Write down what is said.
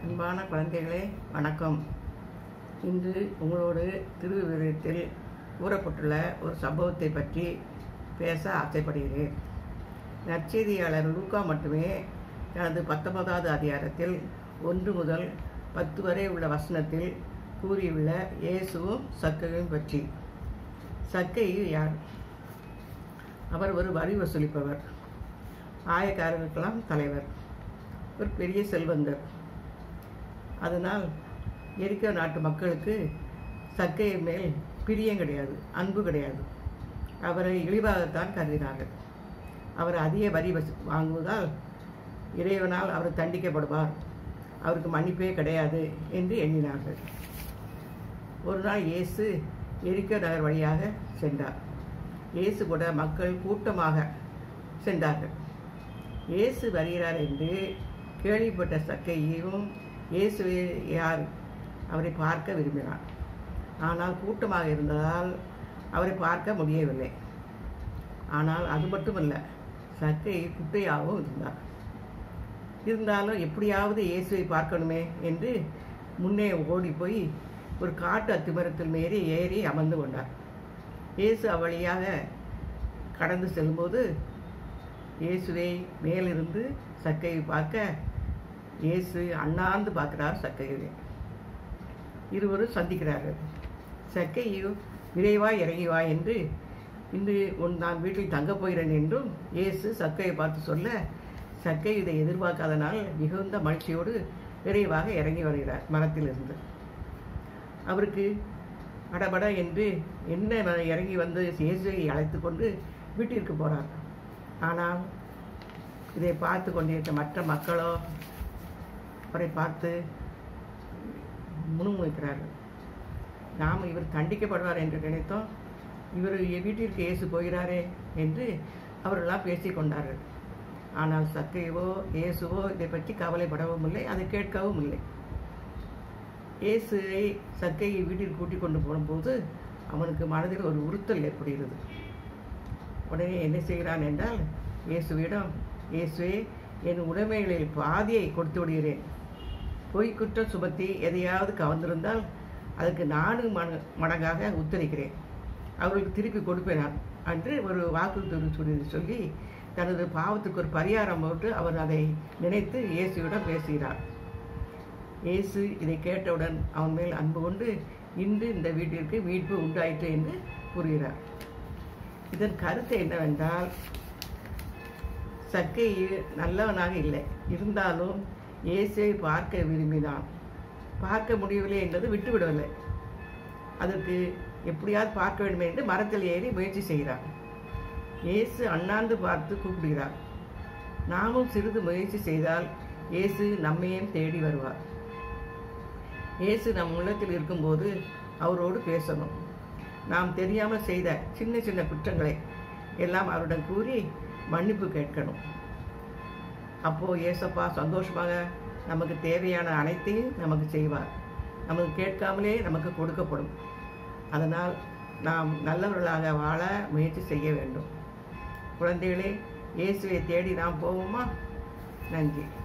அன்பான குழந்தைகளே வணக்கம் இன்று உங்களோடு திருவிவிரத்தில் கூறப்பட்டுள்ள ஒரு சம்பவத்தை பற்றி பேச ஆசைப்படுகிறேன் நற்செய்தியாளர் லூக்கா மட்டுமே தனது பத்தொன்பதாவது அதிகாரத்தில் ஒன்று முதல் பத்து வரை உள்ள வசனத்தில் கூறியுள்ள இயேசுவும் சக்கையும் பற்றி சக்கையு யார் அவர் ஒரு வரி வசூலிப்பவர் ஆயக்காரருக்கெல்லாம் தலைவர் ஒரு பெரிய செல்வந்தர் அதனால் எரிக்கோ நாட்டு மக்களுக்கு சக்கையை மேல் பிரியம் கிடையாது அன்பு கிடையாது அவரை இழிவாகத்தான் கருதினார்கள் அவர் அதிக வரி வசூ வாங்குவதால் இறைவனால் அவர் தண்டிக்கப்படுவார் அவருக்கு மன்னிப்பே கிடையாது என்று எண்ணினார்கள் ஒரு நாள் இயேசு எரிக்கோ நகர் வழியாக சென்றார் இயேசு கூட மக்கள் கூட்டமாக சென்றார்கள் இயேசு வருகிறார் என்று கேள்விப்பட்ட சக்கையும் இயேசுவை யார் அவரை பார்க்க விரும்பினார் ஆனால் கூட்டமாக இருந்ததால் அவரை பார்க்க முடியவில்லை ஆனால் அது மட்டுமல்ல சக்கை குட்டையாகவும் இருந்தார் இருந்தாலும் எப்படியாவது இயேசுவை பார்க்கணுமே என்று முன்னே ஓடி போய் ஒரு காட்டு அத்திமரத்தில் மேறி ஏறி அமர்ந்து கொண்டார் இயேசு அவ்வழியாக கடந்து செல்லும்போது இயேசுவை மேலிருந்து சக்கையை பார்க்க இயேசு அண்ணாந்து பார்க்கிறார் சக்கையை இருவரும் சந்திக்கிறார்கள் சக்கையு விரைவாய் இறங்கி வா என்று இன்று உன் நான் வீட்டில் தங்கப் போகிறேன் என்றும் இயேசு சக்கையை பார்த்து சொல்ல சக்கை இதை எதிர்பார்க்காதனால் மிகுந்த மகிழ்ச்சியோடு விரைவாக இறங்கி வருகிறார் மரத்திலிருந்து அவருக்கு படபட என்று என்ன இறங்கி வந்து இயேசுவை அழைத்து கொண்டு வீட்டிற்கு போகிறார் ஆனால் இதை பார்த்து கொண்டிருக்க மற்ற மக்களோ அவரை பார்த்து முணுமுணுக்கிறார்கள் நாம் இவர் தண்டிக்கப்படுவார் என்று நினைத்தோம் இவர் வீட்டிற்கு இயேசு போகிறாரே என்று அவர்களெல்லாம் பேசிக்கொண்டார்கள் ஆனால் சக்கையவோ இயேசுவோ இதை பற்றி கவலைப்படவும் இல்லை அதை கேட்கவும் இல்லை இயேசுவை சக்கையை வீட்டில் கூட்டிக் கொண்டு போகும்போது அவனுக்கு மனதில் ஒரு உறுத்தல் ஏற்படுகிறது உடனே என்ன செய்கிறான் என்றால் இயேசுவிடம் இயேசுவே என் உடைமைகளில் பாதியை கொடுத்து விடுகிறேன் பொய் குற்றம் சுமத்தி எதையாவது கவர்ந்திருந்தால் அதுக்கு நான்கு மட மடங்காக உத்தரிக்கிறேன் அவர்களுக்கு திருப்பி கொடுப்பேன் நான் என்று ஒரு வாக்கு சொல்லி தனது பாவத்துக்கு ஒரு பரிகாரம் போட்டு அவர் அதை நினைத்து இயேசுவிடம் பேசுகிறார் இயேசு இதை கேட்டவுடன் அவன் மேல் அன்பு கொண்டு இன்று இந்த வீட்டிற்கு மீட்பு உண்டாயிற்று என்று கூறுகிறார் இதன் கருத்து என்னவென்றால் சக்கை நல்லவனாக இல்லை இருந்தாலும் இயேசுவை பார்க்க விரும்பினான் பார்க்க முடியவில்லை என்பது விட்டுவிடவில்லை அதற்கு எப்படியாவது பார்க்க வேண்டும் என்று மரத்தில் ஏறி முயற்சி செய்கிறார் இயேசு அண்ணாந்து பார்த்து கூப்பிடுகிறார் நாமும் சிறிது முயற்சி செய்தால் இயேசு நம்மையும் தேடி வருவார் இயேசு நம் உள்ளத்தில் இருக்கும்போது அவரோடு பேசணும் நாம் தெரியாமல் செய்த சின்ன சின்ன குற்றங்களை எல்லாம் அவரிடம் கூறி மன்னிப்பு கேட்கணும் அப்போது ஏசப்பா சந்தோஷமாக நமக்கு தேவையான அனைத்தையும் நமக்கு செய்வார் நமக்கு கேட்காமலே நமக்கு கொடுக்கப்படும் அதனால் நாம் நல்லவர்களாக வாழ முயற்சி செய்ய வேண்டும் குழந்தைகளே இயேசுவை தேடி நாம் போவோமா நன்றி